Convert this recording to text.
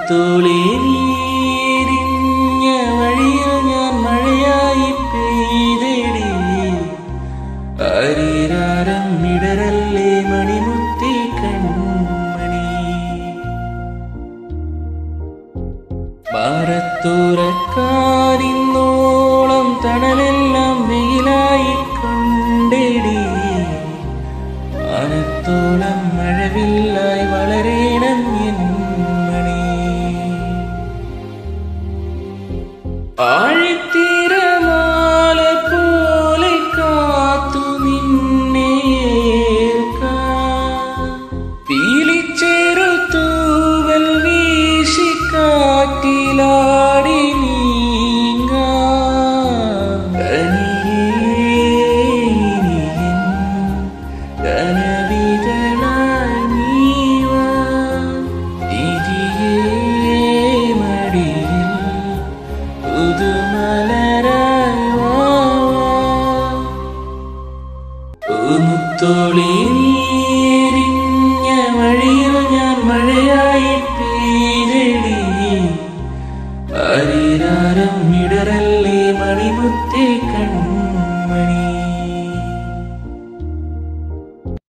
മഴത്തോളി നീരിഞ്ഞ വഴിയിൽ ഞാൻ മഴയായി പെയ്തടി ആരീരാരം ഇടരല്ലേ മണിമുത്തി കൺമണി ഭാരത്തുറക്കാരിന്നോളം തണലെല്ലാം വെയിലായി കൊണ്ടേടി മാനത്തോളം മഴവില്ലായി വളരേണം എൻ മണി ആഴിത്തീരമാല പോലെ കാത്തു നിന്നെ ഏൽക്കാൻ. പീലിച്ചെറുത്തൂവൽ വീശി കാറ്റിലാടി നീങ്ങാം. തനിയേ ഇനി എൻ കനവിതളായി നീ വാ. ഇതിയേ മടിയിൽ പുതുമലരായി വാ. പൂമുത്തോളി നീ